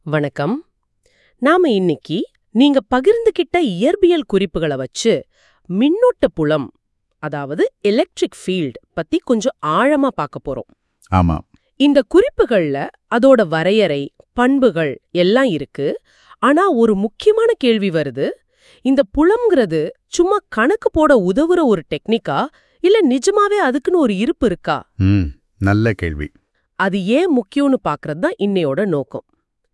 வணக்கம் நாம இன்னைக்கு நீங்க பகிர்ந்துகிட்ட இயற்பியல் குறிப்புகளை வச்சு மின்னோட்ட புலம் அதாவது எலக்ட்ரிக் ஃபீல்ட் பத்தி கொஞ்சம் ஆழமா பார்க்க போறோம் ஆமா இந்த குறிப்புகள்ல அதோட வரையறை பண்புகள் எல்லாம் இருக்கு ஆனா ஒரு முக்கியமான கேள்வி வருது இந்த புலம்ங்கிறது சும்மா கணக்கு போட உதவுற ஒரு டெக்னிக்கா இல்ல நிஜமாவே அதுக்குன்னு ஒரு இருப்பு இருக்கா ம் நல்ல கேள்வி அது ஏன் முக்கியம்னு பார்க்கறது தான் இன்னையோட நோக்கம்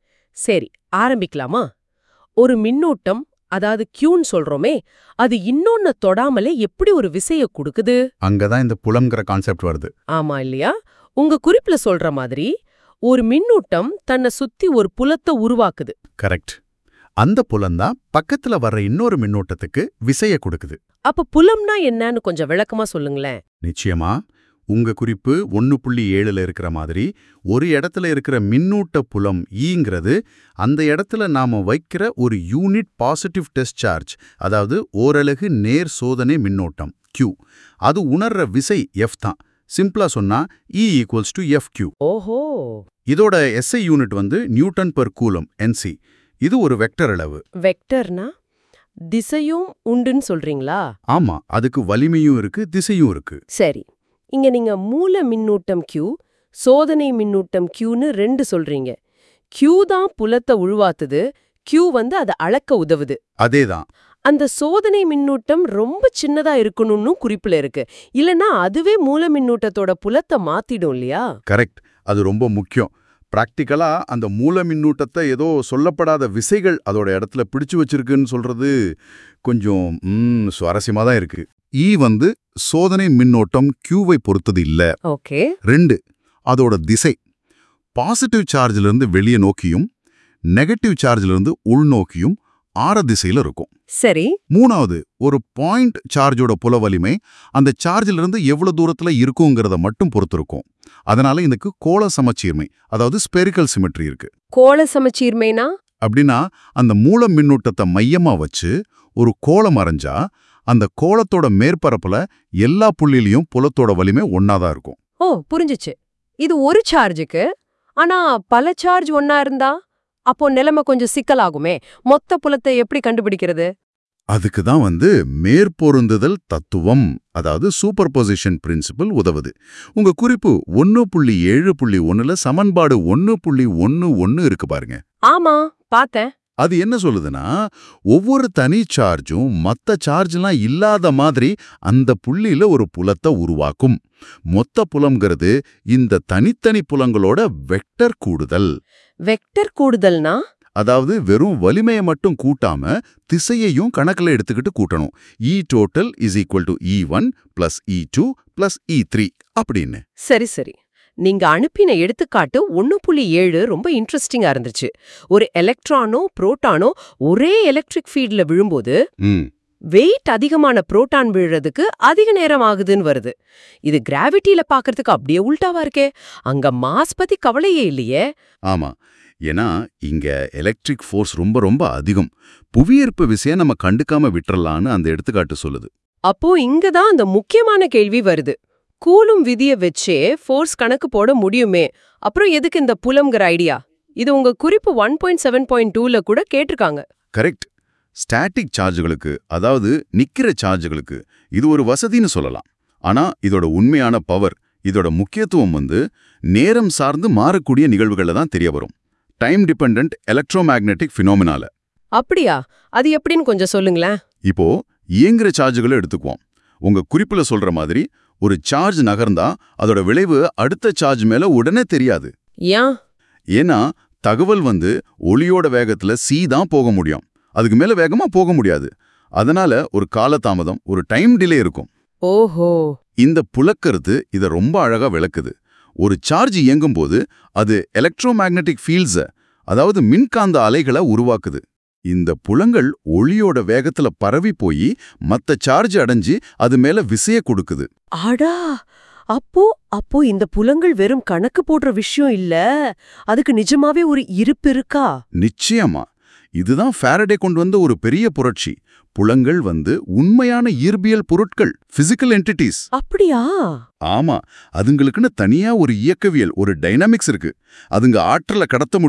சரி ஆரம்பிக்கலாமா ஒரு மின்னூட்டம் அதாவது கியூன்னு சொல்றோமே அது இன்னொன்ன தொடாமலே எப்படி ஒரு விசைய கொடுக்குது அங்கதான் இந்த புலம்ங்கிற கான்செப்ட் வருது ஆமா இல்லையா உங்க குறிப்புல சொல்ற மாதிரி ஒரு மின்னூட்டம் தன்னை சுத்தி ஒரு புலத்தை உருவாக்குது கரெக்ட் அந்த புலம்தான் பக்கத்துல வர்ற இன்னொரு மின்னோட்டத்துக்கு விசைய கொடுக்குது அப்ப புலம்னா என்னன்னு கொஞ்சம் விளக்கமா சொல்லுங்களேன் நிச்சயமா உங்க குறிப்பு ஒன்னு புள்ளி ஏழுல இருக்கிற மாதிரி ஒரு இடத்துல இருக்கிற மின்னூட்ட புலம் ஈங்கிறது அந்த இடத்துல நாம வைக்கிற ஒரு யூனிட் பாசிட்டிவ் டெஸ்ட் சார்ஜ் அதாவது ஓரலகு நேர் சோதனை மின்னோட்டம் Q அது உணர்ற விசை எஃப் தான் சிம்பிளா சொன்னா E equals to F Q ஓஹோ இதோட எஸ்ஐ யூனிட் வந்து நியூட்டன் பெர் கூலம் என்சி இது ஒரு வெக்டர் அளவு வெக்டர்னா திசையும் உண்டுன்னு சொல்றீங்களா ஆமா அதுக்கு வலிமையும் இருக்கு திசையும் இருக்கு சரி இங்க நீங்க மூல மின்னூட்டம் Q சோதனை மின்னூட்டம் Qன்னு ரெண்டு சொல்றீங்க Q தான் புலத்தை உருவாத்துது Q வந்து அதை அளக்க உதவுது அதேதான் அந்த சோதனை மின்னூட்டம் ரொம்ப சின்னதா இருக்கணும்னு குறிப்புல இருக்கு இல்லனா அதுவே மூல மின்னூட்டத்தோட புலத்தை மாத்திடும் இல்லையா கரெக்ட் அது ரொம்ப முக்கியம் பிராக்டிக்கலா அந்த மூல மின்னூட்டத்தை ஏதோ சொல்லப்படாத விசைகள் அதோட இடத்துல பிடிச்சு வச்சிருக்குன்னு சொல்றது கொஞ்சம் ம், சுவாரஸ்யமா தான் இருக்கு ஈ வந்து சோதனை மின்னோட்டம் கியூவை பொறுத்தது இல்ல ஓகே ரெண்டு அதோட திசை பாசிட்டிவ் சார்ஜ்ல இருந்து வெளியே நோக்கியும் நெகட்டிவ் சார்ஜ்ல இருந்து உள்நோக்கியும் ஆர திசையில இருக்கும் சரி மூணாவது ஒரு பாயிண்ட் சார்ஜோட புல வலிமை அந்த சார்ஜில இருந்து எவ்வளவு தூரத்துல இருக்குங்கிறத மட்டும் பொறுத்திருக்கும் அதனால இதுக்கு கோள சமச்சீர்மை அதாவது ஸ்பெரிக்கல் சிமெட்ரி இருக்கு கோள சமச்சீர்மைனா அப்படின்னா அந்த மூல மின்னூட்டத்தை மையமா வச்சு ஒரு கோளம் அரைஞ்சா அந்த கோளத்தோட மேற்பரப்புல எல்லா புள்ளிலையும் புலத்தோட வலிமை ஒன்னாதான் இருக்கும் ஓ புரிஞ்சுச்சு இது ஒரு சார்ஜுக்கு ஆனா பல சார்ஜ் ஒன்னா இருந்தா அப்போ நிலைமை கொஞ்சம் சிக்கலாகுமே மொத்த புலத்தை எப்படி கண்டுபிடிக்கிறது அதுக்கு தான் வந்து மேற்பொருந்துதல் தத்துவம் அதாவது சூப்பர் பொசிஷன் பிரின்சிபல் உதவுது உங்க குறிப்பு ஒன்னு புள்ளி ஏழு புள்ளி ஒன்னுல சமன்பாடு ஒன்னு புள்ளி ஒன்னு ஒன்னு இருக்கு பாருங்க ஆமா பார்த்தேன் அது என்ன சொல்லுதுன்னா ஒவ்வொரு தனி சார்ஜும் மத்த சார்ஜ்லாம் இல்லாத மாதிரி அந்த புள்ளியில ஒரு புலத்தை உருவாக்கும் மொத்த புலம்ங்கிறது இந்த தனித்தனி புலங்களோட வெக்டர் கூடுதல் வெக்டர் கூடுதல்னா அதாவது வெறும் வலிமையை மட்டும் கூட்டாம திசையையும் கணக்குல எடுத்துக்கிட்டு கூட்டணும் E total is equal to E one plus E two plus E three அப்படின்னு சரி சரி நீங்க அனுப்பின எடுத்துக்காட்டு ஒன்னு புள்ளி ஏழு ரொம்ப இன்ட்ரெஸ்டிங்கா இருந்துச்சு ஒரு எலக்ட்ரானோ புரோட்டானோ ஒரே எலக்ட்ரிக் ஃபீல்ட்ல விழும்போது ம் வெயிட் அதிகமான புரோட்டான் விழுறதுக்கு அதிக நேரம் ஆகுதுன்னு வருது இது கிராவிட்டியில பாக்குறதுக்கு அப்படியே உல்டாவா இருக்கே அங்க மாஸ் பத்தி கவலையே இல்லையே ஆமா ஏன்னா இங்க எலக்ட்ரிக் ஃபோர்ஸ் ரொம்ப ரொம்ப அதிகம் புவியீர்ப்பு விசைய நம்ம கண்டுக்காம விட்டுறலான்னு அந்த எடுத்துக்காட்டு சொல்லுது அப்போ இங்க தான் அந்த முக்கியமான கேள்வி வருது கூலும் விதிய வச்சே ஃபோர்ஸ் கணக்கு போட முடியுமே அப்புறம் எதுக்கு இந்த புலம்ங்கிற ஐடியா இது உங்க குறிப்பு ஒன் பாயிண்ட் செவன் பாயிண்ட் டூல கூட கேட்டிருக்காங்க கரெக்ட் ஸ்டாட்டிக் சார்ஜுகளுக்கு அதாவது நிக்கிற சார்ஜுகளுக்கு இது ஒரு வசதின்னு சொல்லலாம் ஆனா இதோட உண்மையான பவர் இதோட முக்கியத்துவம் வந்து நேரம் சார்ந்து மாறக்கூடிய நிகழ்வுகள்ல தான் தெரிய வரும் டைம் டிபெண்ட் எலக்ட்ரோமேக்னெட்டிக் ஃபினோமினால அப்படியா அது எப்படின்னு கொஞ்சம் சொல்லுங்களேன் இப்போ இயங்குற சார்ஜுகளை எடுத்துக்குவோம் உங்க குறிப்புல சொல்ற மாதிரி ஒரு சார்ஜ் நகர்ந்தா அதோட விளைவு அடுத்த சார்ஜ் மேல உடனே தெரியாது ஏன் ஏன்னா தகவல் வந்து ஒளியோட வேகத்துல சி தான் போக முடியும் அதுக்கு மேல வேகமா போக முடியாது அதனால ஒரு காலதாமதம் ஒரு டைம் டிலே இருக்கும் ஓஹோ இந்த புலக்கருத்து இதை ரொம்ப அழகா விளக்குது ஒரு சார்ஜ் இயங்கும்போது அது எலக்ட்ரோமேக்னெட்டிக் ஃபீல்ட்ஸ அதாவது மின்காந்த அலைகளை உருவாக்குது இந்த புலங்கள் ஒளியோட வேகத்துல பரவி போய் மத்த சார்ஜ் அடைஞ்சு அது மேல விசைய கொடுக்குது அடா அப்போ அப்போ இந்த புலங்கள் வெறும் கணக்கு போடுற விஷயம் இல்ல அதுக்கு நிஜமாவே ஒரு இருப்பு இருக்கா நிச்சயமா இதுதான் ஃபாரடே கொண்டு வந்த ஒரு பெரிய புரட்சி புலங்கள் வந்து உண்மையான இயற்பியல் பொருட்கள் பிசிக்கல் என்டிட்டிஸ் அப்படியா ஆமா அதுங்களுக்குன்னு தனியா ஒரு இயக்கவியல் ஒரு டைனாமிக்ஸ் இருக்கு அதுங்க ஆற்றலை கடத்த முடியும்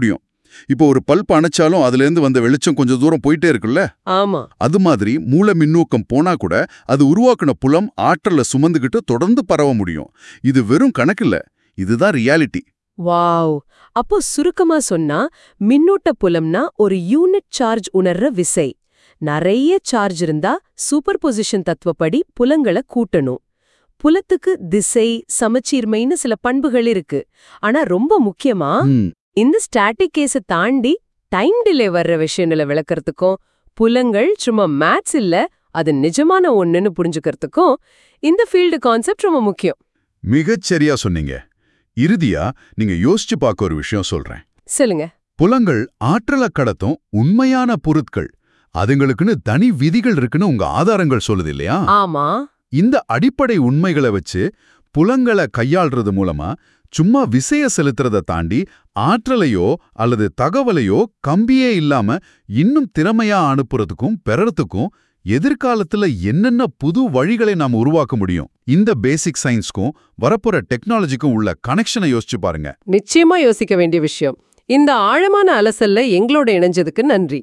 இப்போ ஒரு பல்ப் அணைச்சாலும் அதுலேருந்து வந்த வெளிச்சம் கொஞ்சம் தூரம் போயிட்டே இருக்குல்ல ஆமா அது மாதிரி மூல மின்னூக்கம் போனா கூட அது உருவாக்குன புலம் ஆற்றல சுமந்துகிட்டு தொடர்ந்து பரவ முடியும் இது வெறும் கணக்கில்ல இதுதான் ரியாலிட்டி வாவ் அப்போ சுருக்கமா சொன்னா மின்னூட்ட புலம்னா ஒரு யூனிட் சார்ஜ் உணர்ற விசை நிறைய சார்ஜ் இருந்தா சூப்பர் பொசிஷன் தத்துவப்படி புலங்களை கூட்டணும் புலத்துக்கு திசை சமச்சீர்மைன்னு சில பண்புகள் இருக்கு ஆனா ரொம்ப முக்கியமா ம், இந்த ஸ்டாட்டிக் கேஸ தாண்டி டைம் டிலே வர்ற விஷயங்களை விளக்கறதுக்கும் புலங்கள் சும்மா மேத்ஸ் இல்ல அது நிஜமான ஒண்ணுன்னு புரிஞ்சுக்கிறதுக்கும் இந்த ஃபீல்டு கான்செப்ட் ரொம்ப முக்கியம் மிகச் சரியா சொன்னீங்க இறுதியா நீங்க யோசிச்சு பார்க்க ஒரு விஷயம் சொல்றேன் சொல்லுங்க புலங்கள் ஆற்றல கடத்தும் உண்மையான பொருட்கள் அதுங்களுக்குன்னு தனி விதிகள் இருக்குன்னு உங்க ஆதாரங்கள் சொல்லுது இல்லையா ஆமா இந்த அடிப்படை உண்மைகளை வச்சு புலங்களை கையாள்றது மூலமா சும்மா விசைய செலுத்துறத தாண்டி ஆற்றலையோ அல்லது தகவலையோ கம்பியே இல்லாம இன்னும் திறமையா அனுப்புறதுக்கும் பெறறதுக்கும் எதிர்காலத்துல என்னென்ன புது வழிகளை நாம் உருவாக்க முடியும் இந்த பேசிக் சயின்ஸ்க்கும் வரப்போற டெக்னாலஜிக்கும் உள்ள கனெக்ஷனை யோசிச்சு பாருங்க நிச்சயமா யோசிக்க வேண்டிய விஷயம் இந்த ஆழமான அலசல்ல எங்களோட இணைஞ்சதுக்கு நன்றி